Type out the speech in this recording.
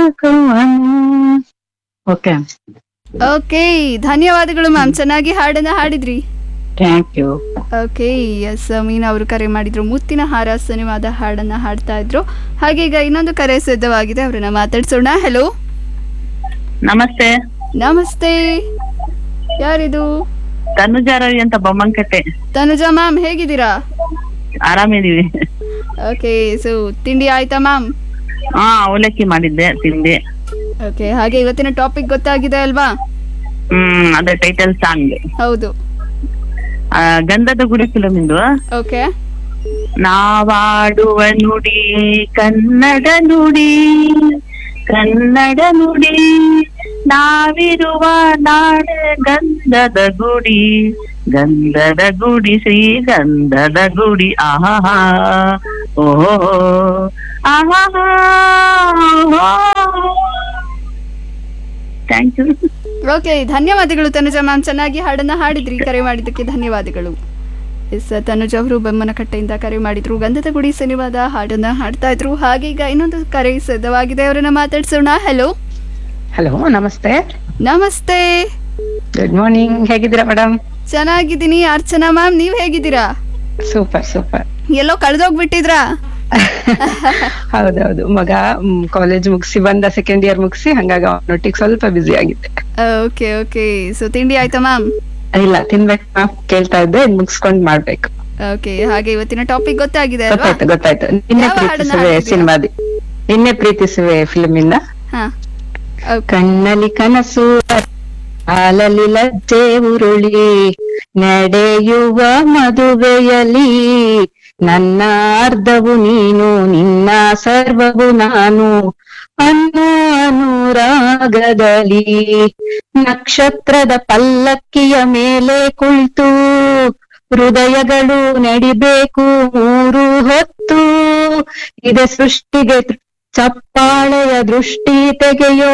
ಕವನು okay okay ಧನ್ಯವಾದಗಳು ma'am ಚೆನ್ನಾಗಿ ಹಾಡನ್ನ ಹಾಡಿದ್ರಿ thank you okay S Meena ಅವರು ಕರೆ ಮಾಡಿದ್ರು ಮುತ್ತಿನ ಹಾರ ಸಿನಿಮಾದ ಹಾಡನ್ನ ಹಾಡ್ತಾ ಇದ್ರು ಹಾಗೆ ಈಗ ಇನ್ನೊಂದು ಕರೆ ಸಿದ್ಧವಾಗಿದೆ ಅವರನ್ನ ಮಾತಾಡ್ಸೋಣ ಹಲೋ ನಮಸ್ತೆ ನಮಸ್ತೆ ಯಾರಿದು ತನುಜಾ ರವಿ ಅಂತ ಬೊಮ್ಮಂಕಟ್ಟೆ ತನುಜಾ ಮ್ಯಾಮ್ ಹೇಗಿದ್ದೀರಾ ಆರಾಮಿದೀವಿ ಓಕೆ ಸೊ ತಿಂಡಿ ಆಯ್ತಾ ಮ್ಯಾಮ್ ಹಾ ಅವಲಕ್ಕಿ ಮಾಡಿದ್ದೆ ತಿಂದೆ ಓಕೆ ಹಾಗೆ ಇವತ್ತಿನ ಟಾಪಿಕ್ ಗೊತ್ತಾಗಿದೆ ಅಲ್ವಾ ಹ್ಮ್ ಅದೇ ಟೈಟಲ್ ಸಾಂಗ್ ಹೌದು ಗಂಧದ ಗುಡಿ ಫಿಲಮ್ ಇಂದು ಓಕೆ ನಾವಾಡುವ ನುಡಿ ಕನ್ನಡ ನುಡಿ ಕನ್ನಡ ನುಡಿ ನಾವಿರುವ ನಾಡ ಗಂಧದ ಗುಡಿ ಗಂಧದ ಗುಡಿ ಶ್ರೀ ಗಂಧದ ಗುಡಿ ಆಹಾ ಓಹೋ ಆಹಾ ಥ್ಯಾಂಕ್ ಯು ಓಕೆ ಧನ್ಯವಾದಗಳು ತನುಜಾ ಮ್ಯಾಮ್ ಚೆನ್ನಾಗಿ ಹಾಡನ್ನ ಹಾಡಿದ್ರಿ ಕರೆ ಮಾಡಿದ್ದಕ್ಕೆ ಧನ್ಯವಾದಗಳು ಎಸ್ ತನುಜ್ ಅವರು ಬೊಮ್ಮನಕಟ್ಟೆಯಿಂದ ಕರೆ ಮಾಡಿದ್ರು ಗಂಧದ ಗುಡಿ ಸಿನಿಮಾದ ಹಾಡನ್ನ ಹಾಡ್ತಾ ಇದ್ರು ಹಾಗೆ ಈಗ ಇನ್ನೊಂದು ಕರೆ ಸಿದ್ಧವಾಗಿದೆ ಅವರನ್ನ ಮಾತಾಡ್ಸೋಣ ಹಲೋ ಹಲೋ ನಮಸ್ತೆ ನಮಸ್ತೆ ಗುಡ್ ಮಾರ್ನಿಂಗ್ ಹೇಗಿದ್ದೀರಾ ಮೇಡಮ್ ಚೆನ್ನಾಗಿದ್ದೀನಿ ಅರ್ಚನಾ ಮ್ಯಾಮ್ ನೀವ್ ಹೇಗಿದ್ದೀರಾ ಸೂಪರ್ ಸೂಪರ್ ಎಲ್ಲೋ ಕಳೆದೋಗ್ಬಿಟ್ಟಿದ್ರಾ ಹೌದೌದು ಮಗ ಕಾಲೇಜ್ ಮುಗಿಸಿ ಬಂದ ಸೆಕೆಂಡ್ ಇಯರ್ ಮುಗಿಸಿ ಹಂಗಾಗಿ ಅವನೊಟ್ಟಿಗೆ ಸ್ವಲ್ಪ ಬಿಸಿ ಆಗಿದ್ದೆ ಓಕೆ ಓಕೆ ಸೊ ತಿಂಡಿ ಆಯ್ತಾ ಮ್ಯಾಮ್ ಇಲ್ಲ ತಿನ್ಬೇಕು ma'am. ಕೇಳ್ತಾ ಇದ್ದೆ ಇದ್ ಮುಗಿಸ್ಕೊಂಡ್ ಮಾಡ್ಬೇಕು ಓಕೆ ಹಾಗೆ ಇವತ್ತಿನ ಟಾಪಿಕ್ ಗೊತ್ತಾಗಿದೆ ಅಲ್ವಾ ಗೊತ್ತಾಯ್ತು ಗೊತ್ತಾಯ್ತು ನಿನ್ನೆ ಯಾವ ಹಾಡನ್ನ ಪ್ರೀತಿಸುವೆ ಹಾಡ್ತಿದ್ದೀರಾ? ಸಿನಿಮಾದಿ ನಿನ್ನೆ ಪ್ರೀತಿಸುವೆ ಫಿಲ್ಮ್ ಇಂದ ಹಾ ಓಕೆ ಕಣ್ಣಲ್ಲಿ ಕನಸು ಹಾಲಲ್ಲಿ ಲಜ್ಜೆ ಉರುಳಿ ನಡೆಯುವ ಮದುವೆಯಲ್ಲಿ ನನ್ನ ಅರ್ಧವು ನೀನು ನಿನ್ನ ಸರ್ವವು ನಾನು ಅನ್ನೋ ಅನುರಾಗದಲ್ಲಿ ನಕ್ಷತ್ರದ ಪಲ್ಲಕ್ಕಿಯ ಮೇಲೆ ಕುಳಿತು ಹೃದಯಗಳು ನಡಿಬೇಕು ಮೂರು ಹೊತ್ತು ಇದೆ ಸೃಷ್ಟಿಗೆ ಚಪ್ಪಾಳೆಯ ದೃಷ್ಟಿ ತೆಗೆಯೋ